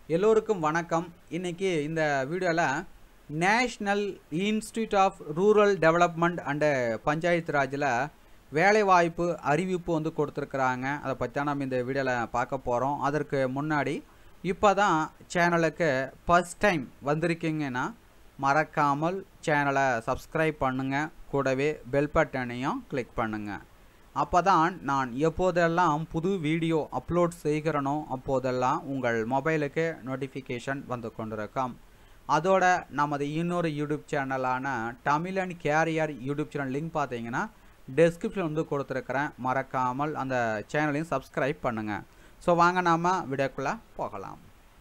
எல்லோருக்கும் வணக்கம் இன்னைக்கு இந்த வீடியோவில் national institute of rural development and Panchayat ராஜில் வேலைவாய்ப்பு அறிவிப்பு வந்து கொடுத்துருக்குறாங்க அதை பற்றி தான் நம்ம இந்த வீடியோவில் பார்க்க போகிறோம் அதற்கு முன்னாடி இப்போ தான் சேனலுக்கு ஃபஸ்ட் டைம் வந்திருக்கீங்கன்னா மறக்காமல் சேனலை சப்ஸ்கிரைப் பண்ணுங்கள் கூடவே பெல் பட்டனையும் கிளிக் பண்ணுங்கள் அப்போ தான் நான் எப்போதெல்லாம் புது வீடியோ அப்லோட் செய்கிறனோ அப்போதெல்லாம் உங்கள் மொபைலுக்கு நோட்டிஃபிகேஷன் வந்து கொண்டிருக்கும் அதோட நமது இன்னொரு யூடியூப் சேனலான Tamizhan career YouTube channel link பார்த்தீங்கன்னா டெஸ்கிரிப்ஷன் வந்து கொடுத்துருக்குறேன் மறக்காமல் அந்த சேனலையும் சப்ஸ்கிரைப் பண்ணுங்கள் ஸோ வாங்க நாம் வீடியோக்குள்ளே போகலாம்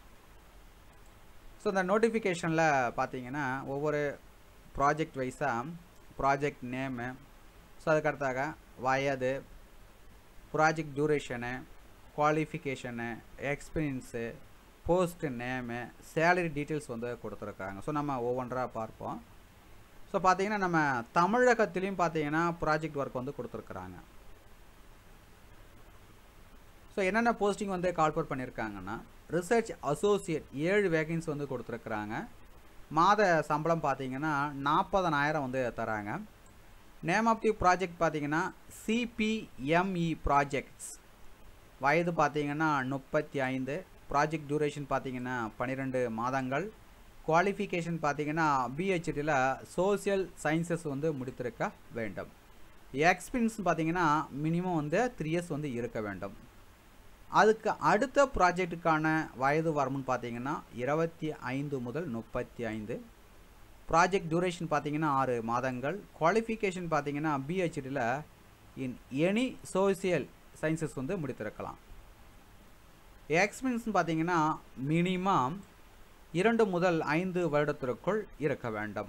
ஸோ இந்த நோட்டிஃபிகேஷனில் பார்த்தீங்கன்னா ஒவ்வொரு ப்ராஜெக்ட் வைஸாக ப்ராஜெக்ட் நேமு ஸோ அதுக்கடுத்தாக வயது project duration qualification experience post name salary details வந்து கொடுத்துருக்காங்க ஸோ நம்ம ஒவ்வொன்றாக பார்ப்போம் ஸோ பார்த்தீங்கன்னா நம்ம தமிழகத்துலேயும் பார்த்தீங்கன்னா ப்ராஜெக்ட் ஒர்க் வந்து கொடுத்துருக்குறாங்க ஸோ என்னென்ன போஸ்டிங் வந்து கால்பர் பண்ணியிருக்காங்கன்னா ரிசர்ச் அசோசியேட் ஏழு வேகன்சி வந்து கொடுத்துருக்குறாங்க மாத சம்பளம் பார்த்தீங்கன்னா நாற்பதனாயிரம் வந்து தராங்க நேம் ஆஃப் தி ப்ராஜெக்ட் பார்த்தீங்கன்னா சிபிஎம்இ ப்ராஜெக்ட்ஸ் வயது பார்த்தீங்கன்னா முப்பத்தி ஐந்து ப்ராஜெக்ட் டியூரேஷன் பார்த்தீங்கன்னா பன்னிரெண்டு மாதங்கள் குவாலிஃபிகேஷன் பார்த்தீங்கன்னா பிஹெச்டியில் சோசியல் சயின்சஸ் வந்து முடித்திருக்க வேண்டும் எக்ஸ்பீரியன்ஸ் பார்த்தீங்கன்னா மினிமம் வந்து த்ரீ இயர்ஸ் வந்து இருக்க வேண்டும் அதுக்கு அடுத்த ப்ராஜெக்ட்டுக்கான வயது வரம்புன்னு பார்த்தீங்கன்னா இருபத்தி ஐந்து முதல் முப்பத்தி ஐந்து ப்ராஜெக்ட் டியூரேஷன் பார்த்தீங்கன்னா ஆறு மாதங்கள் குவாலிஃபிகேஷன் பார்த்தீங்கன்னா பிஹெச்டியில் இன் எனி சோசியல் சயின்சஸ் வந்து முடித்திருக்கலாம் எக்ஸ்பீரியன்ஸ் பார்த்தீங்கன்னா மினிமம் இரண்டு முதல் ஐந்து வருடத்திற்குள் இருக்க வேண்டும்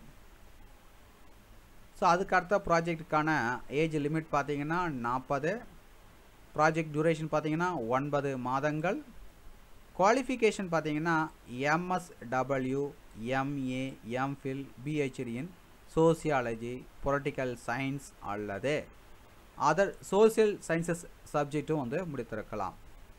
ஸோ அதுக்கு அடுத்த ப்ராஜெக்ட்டுக்கான ஏஜ் லிமிட் பார்த்தீங்கன்னா நாற்பது ப்ராஜெக்ட் டியூரேஷன் பார்த்தீங்கன்னா ஒன்பது மாதங்கள் குவாலிஃபிகேஷன் பார்த்தீங்கன்னா MSW MA MPhil PhD in sociology political science அல்லது அதர் சோசியல் சயின்சஸ் சப்ஜெக்ட்டும் வந்து முடித்திருக்கலாம்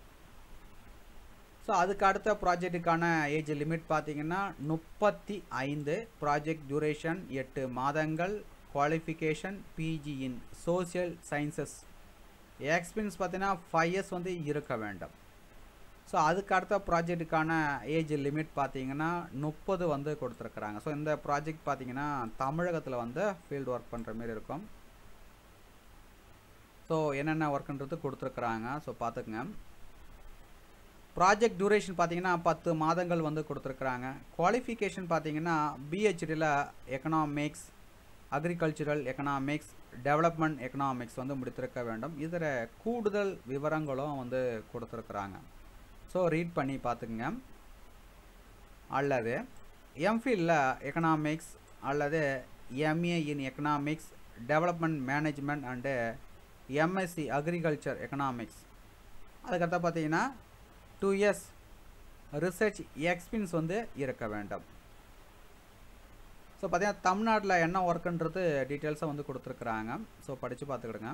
ஸோ அதுக்கு அடுத்த ப்ராஜெக்ட்டுக்கான ஏஜ் லிமிட் பார்த்தீங்கன்னா முப்பத்தி ஐந்து ப்ராஜெக்ட் டியூரேஷன் எட்டு மாதங்கள் qualification PG in social sciences experience பார்த்தீங்கன்னா ஃபைவ் இயர்ஸ் வந்து இருக்க வேண்டும் ஸோ அதுக்கு அடுத்த ப்ராஜெக்ட்டுக்கான ஏஜ் லிமிட் பார்த்தீங்கன்னா முப்பது வந்து கொடுத்துருக்குறாங்க ஸோ இந்த ப்ராஜெக்ட் பார்த்தீங்கன்னா தமிழகத்தில் வந்து ஃபீல்டு ஒர்க் பண்ணுற மாரி இருக்கும் ஸோ என்னென்ன ஒர்க்குன்றது கொடுத்துருக்குறாங்க ஸோ பார்த்துக்குங்க ப்ராஜெக்ட் டியூரேஷன் பார்த்தீங்கன்னா பத்து மாதங்கள் வந்து கொடுத்துருக்குறாங்க குவாலிஃபிகேஷன் பார்த்தீங்கன்னா பிஹெச்டியில் economics agricultural economics development economics வந்து முடித்திருக்க வேண்டும் இதில் கூடுதல் விவரங்களும் வந்து கொடுத்துருக்குறாங்க ஸோ ரீட் பண்ணி பார்த்துக்குங்க அல்லது எம்ஃபில்ல எக்கனாமிக்ஸ் அல்லது MA in economics development management and MSc agriculture economics அதுக்கடுத்த பார்த்தீங்கன்னா டூ இயர்ஸ் ரிசர்ச் எக்ஸ்பீரியன்ஸ் வந்து இருக்க வேண்டும் ஸோ பார்த்தீங்கன்னா தமிழ்நாட்டில் என்ன ஒர்க்குன்றது டீட்டெயில்ஸாக வந்து கொடுத்துருக்குறாங்க ஸோ படித்து பார்த்துக்கிடுங்க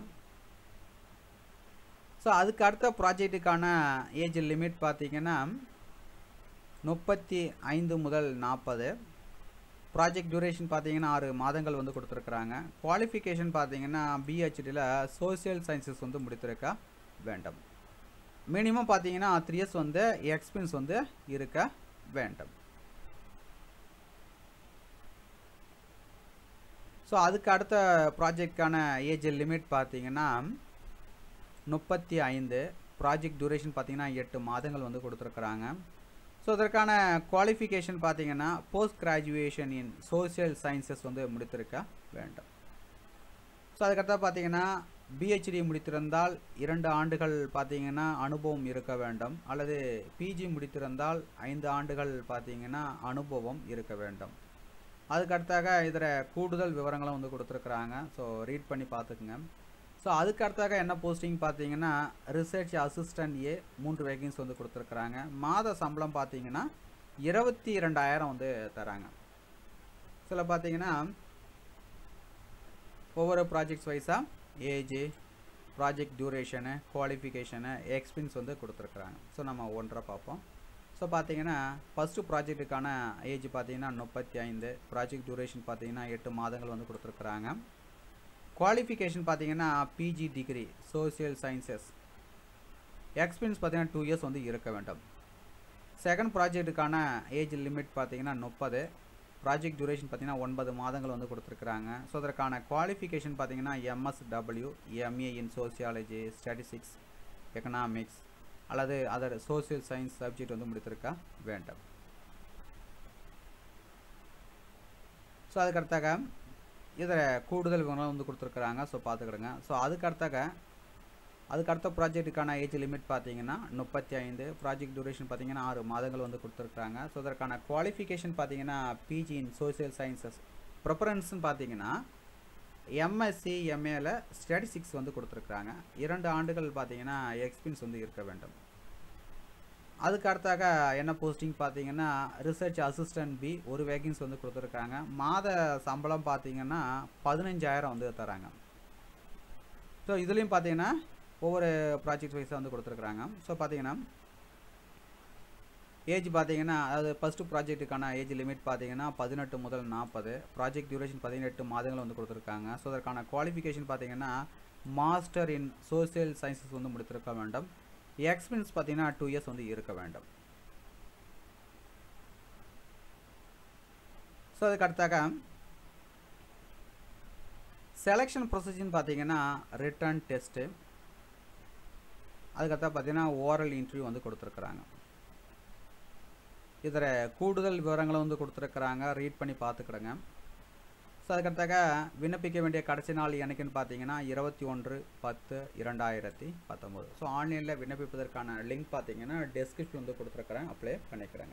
ஸோ அதுக்கு அடுத்த ப்ராஜெக்ட்டுக்கான ஏஜ் லிமிட் பார்த்தீங்கன்னா முப்பத்தி ஐந்து முதல் நாற்பது ப்ராஜெக்ட் டியூரேஷன் பார்த்தீங்கன்னா ஆறு மாதங்கள் வந்து கொடுத்துருக்குறாங்க குவாலிஃபிகேஷன் பார்த்தீங்கன்னா பிஹெச்டியில் சோசியல் சயின்சஸ் வந்து முடித்திருக்க வேண்டும் மினிமம் பார்த்தீங்கன்னா த்ரீ இயர்ஸ் வந்து எக்ஸ்பீரியன்ஸ் வந்து இருக்க வேண்டும் ஸோ அதுக்கு அடுத்த ப்ராஜெக்ட்கான ஏஜ் லிமிட் பார்த்தீங்கன்னா முப்பத்தி ஐந்து ப்ராஜெக்ட் டியூரேஷன் பார்த்தீங்கன்னா எட்டு மாதங்கள் வந்து கொடுத்துருக்குறாங்க ஸோ இதற்கான குவாலிஃபிகேஷன் பார்த்தீங்கன்னா post graduation in social sciences வந்து முடித்திருக்க வேண்டும் ஸோ அதுக்கடுத்த பார்த்தீங்கன்னா பிஹெச்டி முடித்திருந்தால் இரண்டு ஆண்டுகள் பார்த்தீங்கன்னா அனுபவம் இருக்க வேண்டும் அல்லது பிஜி முடித்திருந்தால் ஐந்து ஆண்டுகள் பார்த்தீங்கன்னா அனுபவம் இருக்க வேண்டும் அதுக்கடுத்தாக இதில் கூடுதல் விவரங்களும் வந்து கொடுத்துருக்குறாங்க ஸோ ரீட் பண்ணி பார்த்துக்குங்க ஸோ அதுக்கு அடுத்தாக என்ன போஸ்டிங் பார்த்தீங்கன்னா ரிசர்ச் அசிஸ்டன்ட் ஏ மூன்று வேகன்ஸ் வந்து கொடுத்துருக்குறாங்க மாத சம்பளம் பார்த்தீங்கன்னா இருபத்தி ரெண்டாயிரம் வந்து தராங்க சில பார்த்தீங்கன்னா ஒவ்வொரு ப்ராஜெக்ட்ஸ் வைஸாக age project duration qualification experience வந்து கொடுத்துருக்குறாங்க ஸோ நம்ம ஒன்றரை பார்ப்போம் ஸோ பார்த்தீங்கன்னா ஃபஸ்ட்டு ப்ராஜெக்ட்டுக்கான ஏஜ் பார்த்தீங்கன்னா முப்பத்தி ஐந்து ப்ராஜெக்ட் டியூரேஷன் பார்த்தீங்கன்னா எட்டு மாதங்கள் வந்து கொடுத்துருக்குறாங்க குவாலிஃபிகேஷன் பார்த்தீங்கன்னா PG degree social sciences experience பார்த்தீங்கன்னா டூ இயர்ஸ் வந்து இருக்க வேண்டும் செகண்ட் ப்ராஜெக்ட்டுக்கான ஏஜ் லிமிட் பார்த்தீங்கன்னா முப்பது ப்ராஜெக்ட் டியூரேஷன் பார்த்தீங்கன்னா ஒன்பது மாதங்கள் வந்து கொடுத்துருக்குறாங்க ஸோ அதற்கான குவாலிஃபிகேஷன் பார்த்தீங்கன்னா MSW MA in sociology statistics economics அல்லது அதர் சோசியல் சயின்ஸ் சப்ஜெக்ட் வந்து முடித்திருக்க வேண்டும் ஸோ அதுக்கடுத்தாக இதில் கூடுதல் விவரம் வந்து கொடுத்துருக்குறாங்க ஸோ பார்த்துக்கிடுங்க ஸோ அதுக்கடுத்தாக அதுக்கு அடுத்த ப்ராஜெக்ட்டுக்கான ஏஜ் லிமிட் பார்த்தீங்கன்னா முப்பத்தி ஐந்து ப்ராஜெக்ட் டியூரேஷன் பார்த்தீங்கன்னா ஆறு மாதங்கள் வந்து கொடுத்துருக்காங்க ஸோ அதற்கான குவாலிஃபிகேஷன் பார்த்தீங்கன்னா பிஜி இன் சோசியல் சயின்சஸ் ப்ரிஃபரன்ஸ்னு பார்த்தீங்கன்னா எம்எஸ்சி எம்ஏல ஸ்டாட்டிஸ்டிக்ஸ் வந்து கொடுத்துருக்குறாங்க இரண்டு ஆண்டுகள் பார்த்தீங்கன்னா எக்ஸ்பீரியன்ஸ் வந்து இருக்க வேண்டும் அதுக்கு அடுத்தாக என்ன போஸ்டிங் பார்த்தீங்கன்னா ரிசர்ச் அசிஸ்டன்ட் பி ஒரு வேகன்ஸ் வந்து கொடுத்துருக்காங்க மாத சம்பளம் பார்த்தீங்கன்னா பதினஞ்சாயிரம் வந்து தராங்க ஸோ இதுலேயும் பார்த்தீங்கன்னா ஒவ்வொரு ப்ராஜெக்ட் வைஸாக வந்து கொடுத்துருக்குறாங்க ஸோ பார்த்தீங்கன்னா ஏஜ் பார்த்தீங்கன்னா அதாவது ஃபஸ்ட்டு ப்ராஜெக்ட்டுக்கான ஏஜ் லிமிட் பார்த்தீங்கன்னா பதினெட்டு முதல் நாற்பது ப்ராஜெக்ட் டியூரேஷன் பதினெட்டு மாதங்கள் வந்து கொடுத்துருக்காங்க ஸோ அதற்கான குவாலிஃபிகேஷன் பார்த்தீங்கன்னா மாஸ்டர் இன் சோசியல் சயின்சஸ் வந்து முடித்திருக்க வேண்டும் எக்ஸ்பீரியன்ஸ் பார்த்தீங்கன்னா டூ இயர்ஸ் வந்து இருக்க வேண்டும் ஸோ அதுக்கு அடுத்தாக செலெக்ஷன் ப்ரொசீஜர்னு பார்த்தீங்கன்னா ரிட்டர்ன் டெஸ்ட்டு அதுக்கடுத்தா பார்த்தீங்கன்னா ஓரல் இன்டர்வியூ வந்து கொடுத்துருக்குறாங்க இதில் கூடுதல் விவரங்களை வந்து கொடுத்துருக்குறாங்க ரீட் பண்ணி பார்த்துக்கிடுங்க ஸோ அதுக்கடுத்தாக விண்ணப்பிக்க வேண்டிய கடைசி நாள் எனக்குன்னு பார்த்தீங்கன்னா இருபத்தி ஒன்று பத்து இரண்டாயிரத்தி பத்தொம்போது ஸோ ஆன்லைனில் விண்ணப்பிப்பதற்கான லிங்க் பார்த்தீங்கன்னா டெஸ்கிரிப்ஷன் வந்து கொடுத்துருக்குறேன் அப்ளை பண்ணிக்கிறேங்க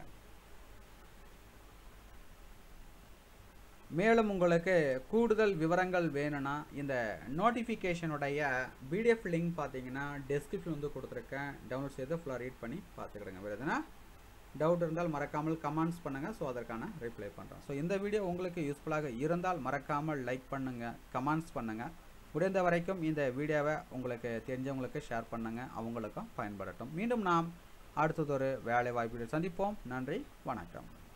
மேலும் உங்களுக்கு கூடுதல் விவரங்கள் வேணும்னா இந்த நோட்டிஃபிகேஷனுடைய பிடிஎஃப் லிங்க் பார்த்தீங்கன்னா டெஸ்கிரிப்ஷன் வந்து கொடுத்துருக்கேன் டவுன்லோட் செய்து ஃபுல்லாக ரீட் பண்ணி பார்த்துக்கிடுங்க வேறு எதுனா டவுட் இருந்தால் மறக்காமல் கமெண்ட்ஸ் பண்ணுங்கள் ஸோ அதற்கான ரிப்ளை பண்ணுறோம் ஸோ இந்த வீடியோ உங்களுக்கு யூஸ்ஃபுல்லாக இருந்தால் மறக்காமல் லைக் பண்ணுங்கள் கமெண்ட்ஸ் பண்ணுங்கள் முடிந்த வரைக்கும் இந்த வீடியோவை உங்களுக்கு தெரிஞ்சவங்களுக்கு ஷேர் பண்ணுங்கள் அவங்களுக்கும் பயன்படட்டும் மீண்டும் நாம் அடுத்ததொரு வேலை வாய்ப்புகள் சந்திப்போம் நன்றி வணக்கம்